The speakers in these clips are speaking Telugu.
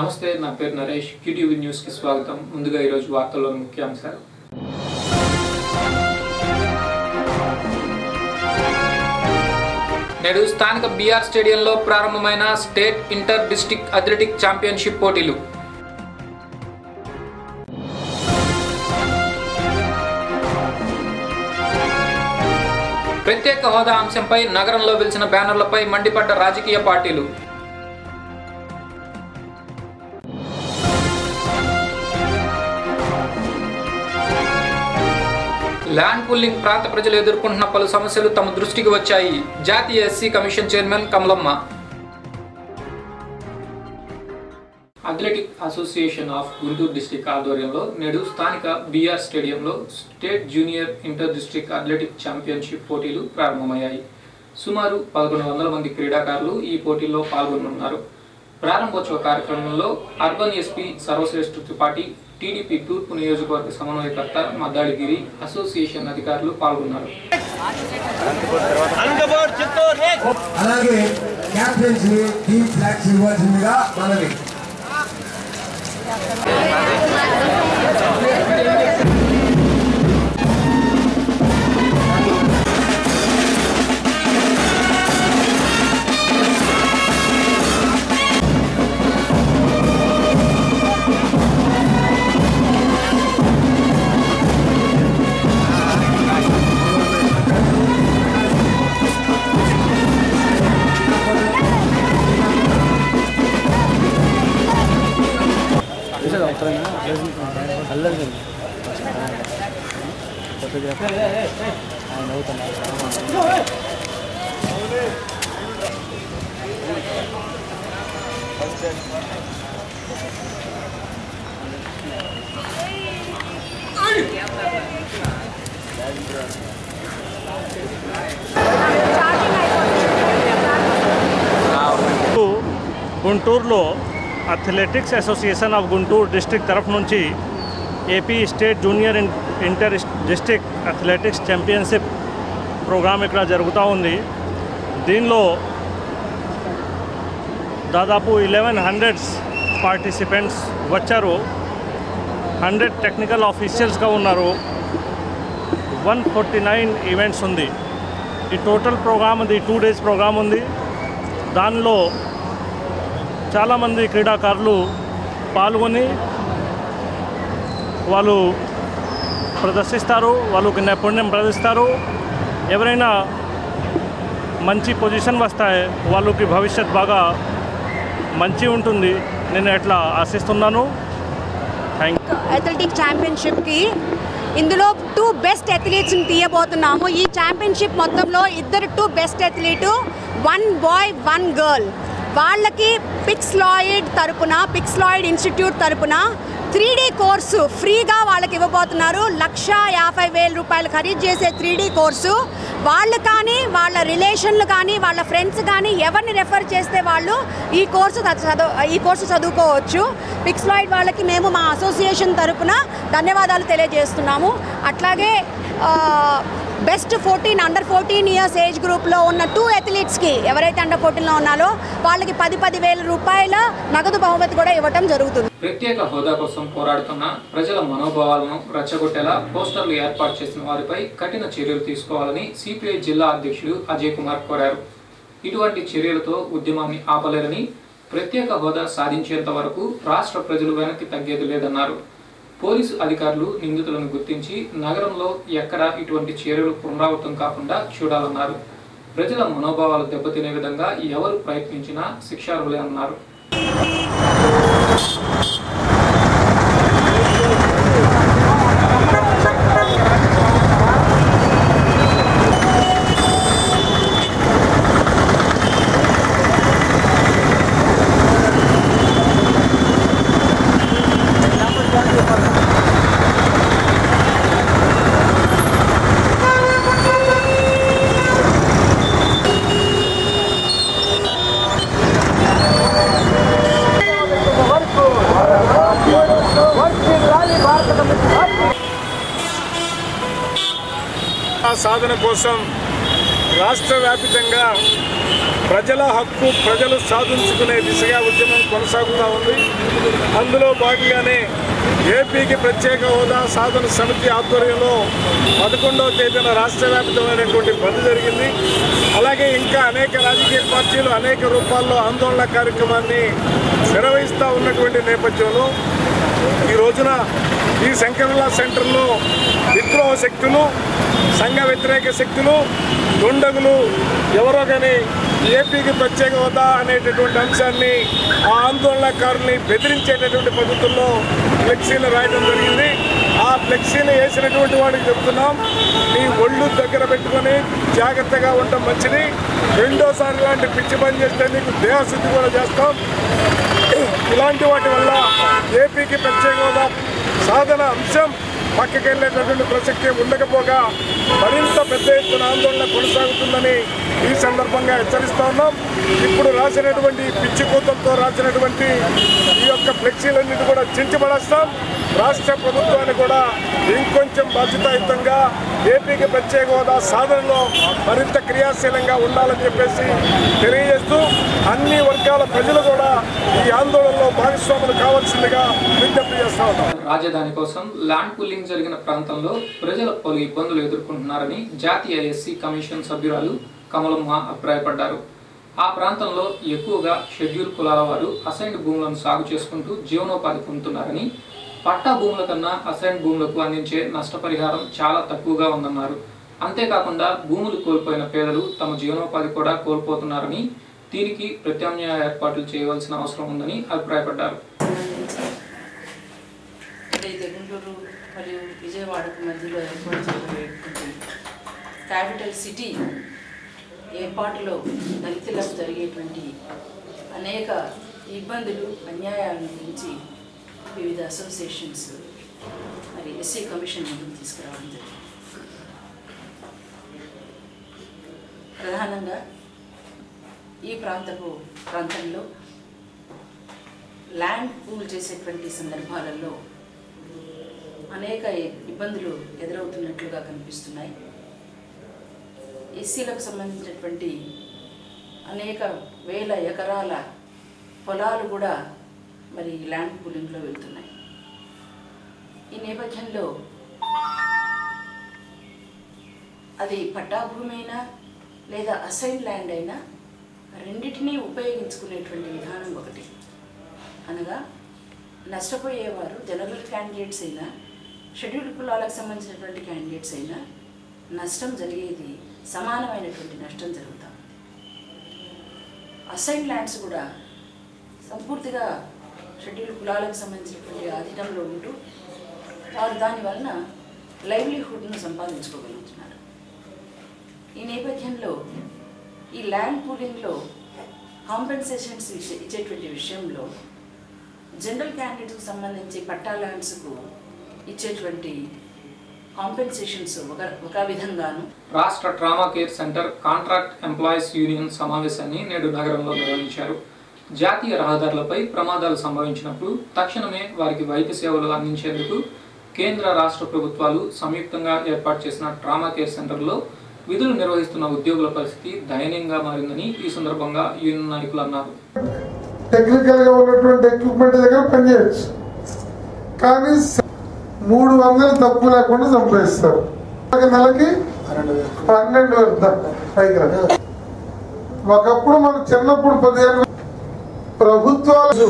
నమస్తే నా పేరు నరేష్ క్యూటీవీ న్యూస్కి స్వాగతం ముందుగా ఈరోజు వార్తల్లోని ముఖ్యాంశాలు నేడు స్థానిక బీఆర్ స్టేడియంలో ప్రారంభమైన state inter district athletic championship పోటీలు ప్రత్యేక హోదా అంశంపై నగరంలో వెలిసిన బ్యానర్లపై మండిపడ్డ రాజకీయ పార్టీలు ల్యాండ్ పుల్లింగ్ ప్రాంత ప్రజలు ఎదుర్కొంటున్న పలు సమస్యలు తమ దృష్టికి వచ్చాయి జాతీయ SC commission chairman Kamalamma athletic association of Guntur district ఆధ్వర్యంలో నేడు స్థానిక బీఆర్ స్టేడియంలో state junior inter district athletic championship పోటీలు ప్రారంభమయ్యాయి సుమారు పదకొండు వందల మంది క్రీడాకారులు ఈ పోటీల్లో పాల్గొనున్నారు ప్రారంభోత్సవ కార్యక్రమంలో urban SP Sarvashreshtha Tripathi TDP తూర్పు నియోజకవర్గ సమన్వయకర్త మద్దాడిగిరి అసోసియేషన్ అధికారులు పాల్గొన్నారు అంగబోర్ చిత్తూరు నెక్స్ట్ అలాగే క్యాప్టెన్స్ ని టీమ్ ఫ్లాగ్స్ ఇవ్వాల్సిందిగా మనవి గుంటూరులో athletics association of Guntur district తరఫు నుంచి AP state junior in- inter district athletics championship program ఇక్కడ జరుగుతూ ఉంది దీనిలో దాదాపు ఇలెవెన్ హండ్రెడ్స్ పార్టిసిపెంట్స్ వచ్చారు హండ్రెడ్ టెక్నికల్ ఆఫీషియల్స్గా ఉన్నారు వన్ ఫార్టీ నైన్ ఈవెంట్స్ ఉంది ఈ టోటల్ ప్రోగ్రామ్ ఉంది టూ డేస్ ప్రోగ్రామ్ ఉంది దానిలో చాలామంది క్రీడాకారులు పాల్గొని వాళ్ళు ప్రదర్శిస్తారు వాళ్ళకి నైపుణ్యం ప్రదర్శిస్తారు ఎవరైనా మంచి పొజిషన్ వస్తాయి వాళ్ళకి భవిష్యత్ బాగా మంచి ఉంటుంది నేను ఎట్లా ఆశిస్తున్నాను థ్యాంక్ అథ్లెటిక్ ఛాంపియన్షిప్కి ఇందులో టూ బెస్ట్ అథ్లీట్స్ని తీయబోతున్నాము ఈ ఛాంపియన్షిప్ మొత్తంలో ఇద్దరు two best athlete one boy one girl వాళ్ళకి పిక్స్ లాయిడ్ తరపున పిక్స్ లాయిడ్ ఇన్స్టిట్యూట్ తరపున త్రీ డీ కోర్సు ఫ్రీగా వాళ్ళకి ఇవ్వబోతున్నారు లక్ష యాభై వేల రూపాయలు ఖరీదు చేసే త్రీ డీ కోర్సు వాళ్ళు కానీ వాళ్ళ రిలేషన్లు కానీ వాళ్ళ ఫ్రెండ్స్ కానీ ఎవరిని రెఫర్ చేస్తే వాళ్ళు ఈ కోర్సు చ- చదువు ఈ కోర్సు చదువుకోవచ్చు పిక్స్లాయిడ్ వాళ్ళకి మేము మా అసోసియేషన్ తరపున ధన్యవాదాలు తెలియజేస్తున్నాము అట్లాగే best fourteen under fourteen years age గ్రూప్లో ఉన్న టూ అథ్లీట్స్కి ఎవరైతే అండర్ ఫోర్టీన్లో ఉన్నారో వాళ్ళకి పది పది వేల రూపాయల నగదు బహుమతి కూడా ఇవ్వటం జరుగుతుంది ప్రత్యేక హోదా కోసం పోరాడుతున్న ప్రజల మనోభావాలను రెచ్చగొట్టేలా పోస్టర్లు ఏర్పాటు చేసిన వారిపై కఠిన చర్యలు తీసుకోవాలని సిపిఐ జిల్లా అధ్యక్షుడు అజయ్ కుమార్ కోరారు ఇటువంటి చర్యలతో ఉద్యమాన్ని ఆపలేరని ప్రత్యేక హోదా సాధించేంత వరకు రాష్ట్ర ప్రజలు వెనక్కి తగ్గేది లేదన్నారు పోలీసు అధికారులు నిందితులను గుర్తించి నగరంలో ఎక్కడా ఇటువంటి చర్యలు పునరావృతం కాకుండా చూడాలన్నారు ప్రజల మనోభావాలు దెబ్బతినే విధంగా ఎవరు ప్రయత్నించినా శిక్షార్హులే అన్నారు ఆ సాధన కోసం రాష్ట్ర వ్యాపితంగా ప్రజల హక్కు ప్రజలు సాధించుకునే దిశగా ఉద్యమం కొనసాగుతూ ఉంది అందులో భాగంగానే ఏపీకి ప్రత్యేక హోదా సాధన సమితి ఆధ్వర్యంలో పదకొండవ తేదీన రాష్ట్ర వ్యాప్తమైనటువంటి బంద్ జరిగింది అలాగే ఇంకా అనేక రాజకీయ పార్టీలు అనేక రూపాల్లో ఆందోళన కార్యక్రమాన్ని నిర్వహిస్తూ ఉన్నటువంటి నేపథ్యంలో ఈ రోజున ఈ శంకరుల సెంటర్లో విద్రోహ శక్తులు సంఘ వ్యతిరేక శక్తులు దుండగులు ఎవరో కానీ ఏపీకి ప్రత్యేక హోదా అనేటటువంటి అంశాన్ని ఆ ఆందోళనకారుల్ని బెదిరించేటటువంటి పద్ధతుల్లో ఫ్లెక్సీలు రాయడం జరిగింది ఆ ఫ్లెక్సీలు వేసినటువంటి వాడికి చెప్తున్నాం నీ ఒళ్ళు దగ్గర పెట్టుకొని జాగ్రత్తగా ఉండటం మంచిది రెండోసారి ఇలాంటి పిచ్చి పని చేస్తే నీకు దేహశుద్ధి కూడా చేస్తాం ఇలాంటి వాటి వల్ల ఏపీకి ప్రత్యేక హోదా సాధన అంశం పక్కకి వెళ్ళేటటువంటి ప్రసక్తి ఉండకపోగా మరింత పెద్ద ఎత్తున ఆందోళన కొనసాగుతుందని ఈ సందర్భంగా హెచ్చరిస్తా ఉన్నాం ఇప్పుడు రాసినటువంటి ఈ పిచ్చి కూతలతో రాసినటువంటి ఈ యొక్క ఫ్లెక్సీలన్నిటి కూడా చించబడేస్తాం రాష్ట్ర ప్రభుత్వాన్ని కూడా ఇంకొంచెం బాధ్యతాయుతంగా ఏపీకి ప్రత్యేక హోదా సాధనలో మరింత క్రియాశీలంగా ఉండాలని చెప్పేసి తెలియజేస్తూ అన్ని వర్గాల ప్రజలు కూడా ఈ ఆందోళనలో భాగస్వాములు కావాల్సిందిగా విజ్ఞప్తి చేస్తా ఉన్నాం రాజధాని కోసం ల్యాండ్ పూలింగ్ జరిగిన ప్రాంతంలో ప్రజలు పలు ఇబ్బందులు ఎదుర్కొంటున్నారని జాతీయ ఎస్సీ కమిషన్ సభ్యురాలు కమలమ్మ అభిప్రాయపడ్డారు ఆ ప్రాంతంలో ఎక్కువగా షెడ్యూల్ కులాల వారు అసైన్డ్ భూములను సాగు చేసుకుంటూ జీవనోపాధి పొందుతున్నారని పట్టా భూముల కన్నా అసైన్డ్ భూములకు అందించే నష్టపరిహారం చాలా తక్కువగా ఉందన్నారు అంతేకాకుండా భూములు కోల్పోయిన పేదలు తమ జీవనోపాధి కూడా కోల్పోతున్నారని దీనికి ప్రత్యామ్నాయ ఏర్పాట్లు చేయవలసిన అవసరం ఉందని అభిప్రాయపడ్డారు అంటే ఇది గుంటూరు మరియు విజయవాడకు మధ్యలో ఏర్పాటు చేయబడేటువంటి క్యాపిటల్ సిటీ ఏర్పాటులో దళితులకు జరిగేటువంటి అనేక ఇబ్బందులు అన్యాయాలను గురించి వివిధ అసోసియేషన్స్ మరి ఎస్సీ కమిషన్ ముందుకు తీసుకురావడం జరిగింది ప్రధానంగా ఈ ప్రాంతపు ప్రాంతంలో ల్యాండ్ పూల్ చేసేటువంటి సందర్భాలలో అనేక ఇబ్బందులు ఎదురవుతున్నట్లుగా కనిపిస్తున్నాయి ఎస్సీలకు సంబంధించినటువంటి అనేక వేల ఎకరాల పొలాలు కూడా మరి ల్యాండ్ పూలింగ్లో వెళ్తున్నాయి ఈ నేపథ్యంలో అది పట్టాభూమి అయినా లేదా అసైన్ ల్యాండ్ అయినా రెండింటినీ ఉపయోగించుకునేటువంటి విధానం ఒకటి అనగా నష్టపోయేవారు జనరల్ క్యాండిడేట్స్ అయినా షెడ్యూల్డ్ కులాలకు సంబంధించినటువంటి క్యాండిడేట్స్ అయినా నష్టం జరిగేది సమానమైనటువంటి నష్టం జరుగుతా ఉంది అసైన్ ల్యాండ్స్ కూడా సంపూర్తిగా షెడ్యూల్డ్ కులాలకు సంబంధించినటువంటి ఆధీనంలో ఉంటూ వారు దాని వలన లైవ్లీహుడ్ను సంపాదించుకోగలుగుతున్నారు ఈ నేపథ్యంలో ఈ ల్యాండ్ పూలింగ్లో కాంపెన్సేషన్స్ ఇచ్చే ఇచ్చేటువంటి విషయంలో జనరల్ క్యాండిడేట్స్కి సంబంధించి పట్టా ల్యాండ్స్కు ఇచ్చేటువంటి కాంపెన్సేషన్స్ ఒక ఒక విధంగాను రాష్ట్ర trauma care centre contract employees union సమావేశాన్ని నేడు నగరంలో నిర్వహించారు జాతీయ రహదారులపై ప్రమాదాలు సంభవించినప్పుడు తక్షణమే వారికి వైద్య సేవలు అందించేందుకు కేంద్ర రాష్ట్ర ప్రభుత్వాలు సంయుక్తంగా ఏర్పాటు చేసిన ట్రామా కేర్ సెంటర్లో విధులు నిర్వహిస్తున్న ఉద్యోగుల పరిస్థితి దయనీయంగా మారిందని ఈ సందర్భంగా యూనియన్ నాయకులు అన్నారు టెక్నికల్ గా ఉన్నటువంటి ఎక్విప్మెంట్ దగ్గర పనిచేయచ్చు కానీ స- మూడు వందలు తక్కువ లేకుండా సంపాదిస్తారు ఒక నెలకి పన్నెండు వేలు దాకా పైకి రా. ఒకప్పుడు మనకు చిన్నప్పుడు పదిహేను ప్రభుత్వాలు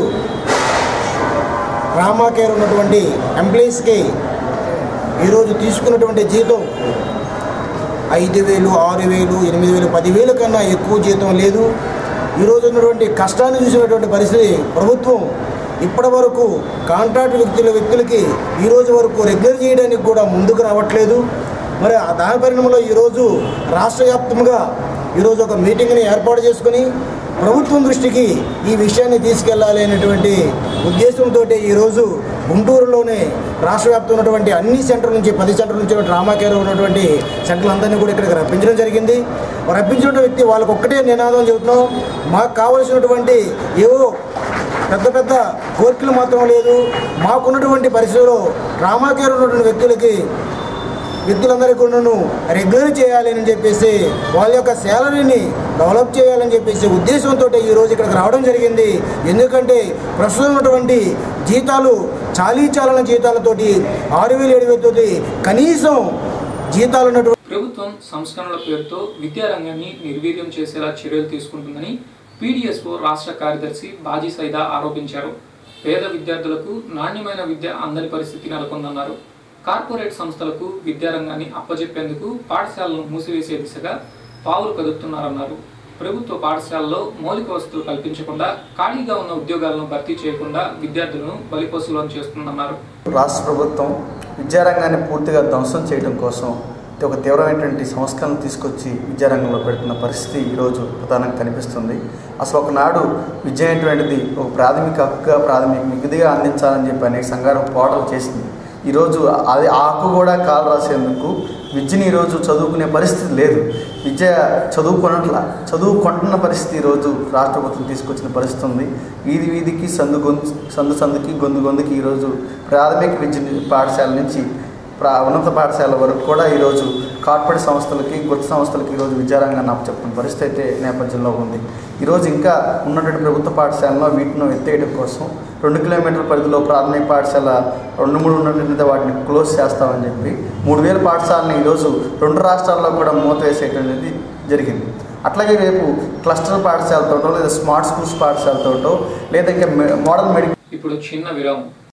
రామా కేర్ ఉన్నటువంటి ఎంప్లాయీస్కి ఈరోజు తీసుకున్నటువంటి జీతం ఐదు వేలు ఆరు వేలు ఎనిమిది వేలు పదివేలు కన్నా ఎక్కువ జీతం లేదు ఈరోజు ఉన్నటువంటి కష్టాన్ని చూసినటువంటి పరిస్థితి ప్రభుత్వం ఇప్పటి వరకు కాంట్రాక్ట్ వ్యక్తుల వ్యక్తులకి ఈ రోజు వరకు రెగ్యులర్ చేయడానికి కూడా ముందుకు రావట్లేదు మరి ఆ దాని పరిణామంలో ఈరోజు రాష్ట్ర వ్యాప్తంగా ఈరోజు ఒక మీటింగ్ని ఏర్పాటు చేసుకుని ప్రభుత్వం దృష్టికి ఈ విషయాన్ని తీసుకెళ్లాలి అనేటువంటి ఉద్దేశంతో ఈరోజు గుంటూరులోనే రాష్ట్ర వ్యాప్తంగా ఉన్నటువంటి అన్ని సెంటర్ నుంచి పది సెంటర్ నుంచి డ్రామా కేర్ ఉన్నటువంటి సెంటర్లందరినీ కూడా ఇక్కడికి రప్పించడం జరిగింది రప్పించిన వ్యక్తి వాళ్ళకి ఒక్కటే నినాదం చెబుతున్నాం మాకు కావలసినటువంటి ఏవో పెద్ద పెద్ద కోరికలు మాత్రం లేదు మాకున్నటువంటి పరిస్థితుల్లో డ్రామా కేర్ ఉన్నటువంటి వ్యక్తులకి వ్యక్తులందరికీ కూడాను రెగ్యులర్ చేయాలి అని చెప్పేసి వాళ్ళ యొక్క శాలరీని డెవలప్ చేయాలని చెప్పేసి ఉద్దేశంతో ఈరోజు ఇక్కడికి రావడం జరిగింది ఎందుకంటే ప్రస్తుతం ఉన్నటువంటి జీతాలు చాలీ చాలన జీతాలతోటి ఆరు వేలు ఏడు వేలతోటి కనీసం జీతాలు ఉన్నటువంటి ప్రభుత్వం సంస్కరణల పేరుతో విద్యారంగాన్ని నిర్వీర్యం చేసేలా చర్యలు తీసుకుంటుందని పీడిఎస్ఓ రాష్ట్ర కార్యదర్శి బాజీ సైదా ఆరోపించారు పేద విద్యార్థులకు నాణ్యమైన విద్య అందని పరిస్థితి నెలకొందన్నారు కార్పొరేట్ సంస్థలకు విద్యారంగాన్ని అప్పజెప్పేందుకు పాఠశాలను మూసివేసే దిశగా పావులు కదుపుతున్నారన్నారు ప్రభుత్వ పాఠశాలలో మౌలిక వసతులు కల్పించకుండా ఖాళీగా ఉన్న ఉద్యోగాలను భర్తీ చేయకుండా విద్యార్థులను బలిపశువులను చేస్తుందన్నారు రాష్ట్ర ప్రభుత్వం విద్యారంగాన్ని పూర్తిగా ధ్వంసం చేయడం కోసం ఒక తీవ్రమైనటువంటి సంస్కరణలు తీసుకొచ్చి విద్యారంగంలో పెడుతున్న పరిస్థితి ఈరోజు ప్రధానంగా కనిపిస్తుంది అసలు ఒకనాడు విద్య అనేటువంటిది ఒక ప్రాథమిక హక్కుగా ప్రాథమిక మిగిదిగా అందించాలని చెప్పి అనేక సంఘాలు పోరాటాలు చేసింది ఈరోజు అది ఆ హక్కు కూడా కాలు రాసేందుకు విద్యని ఈరోజు చదువుకునే పరిస్థితి లేదు విద్య చదువుకున్నట్ల చదువుకుంటున్న పరిస్థితి ఈరోజు రాష్ట్ర ప్రభుత్వం తీసుకొచ్చిన పరిస్థితి ఉంది వీధి వీధికి సందు గొంతు సందు సందుకి గొంతు గొంతుకి ఈరోజు ప్రాథమిక విద్య పాఠశాల నుంచి ప్రా ఉన్నత పాఠశాల వరకు కూడా ఈరోజు కార్పొరేట్ సంస్థలకి గుర్తు సంస్థలకి ఈరోజు విద్యారంగాన్ని అప్పచెప్తున్న పరిస్థితి అయితే నేపథ్యంలో ఉంది ఈరోజు ఇంకా ఉన్నటువంటి ప్రభుత్వ పాఠశాలలో వీటిని ఎత్తేయడం కోసం రెండు కిలోమీటర్ల పరిధిలో ప్రాథమిక పాఠశాల రెండు మూడు ఉన్నటువంటి వాటిని క్లోజ్ చేస్తామని చెప్పి మూడు వేల పాఠశాలని ఈరోజు రెండు రాష్ట్రాల్లో కూడా మూత వేసేటువంటిది జరిగింది అట్లాగే రేపు క్లస్టర్ పాఠశాలతోటో లేదా స్మార్ట్ స్కూల్స్ పాఠశాలతోటో లేదా ఇంకా మోడల్ మెడికల్ ఇప్పుడు చిన్న విరామం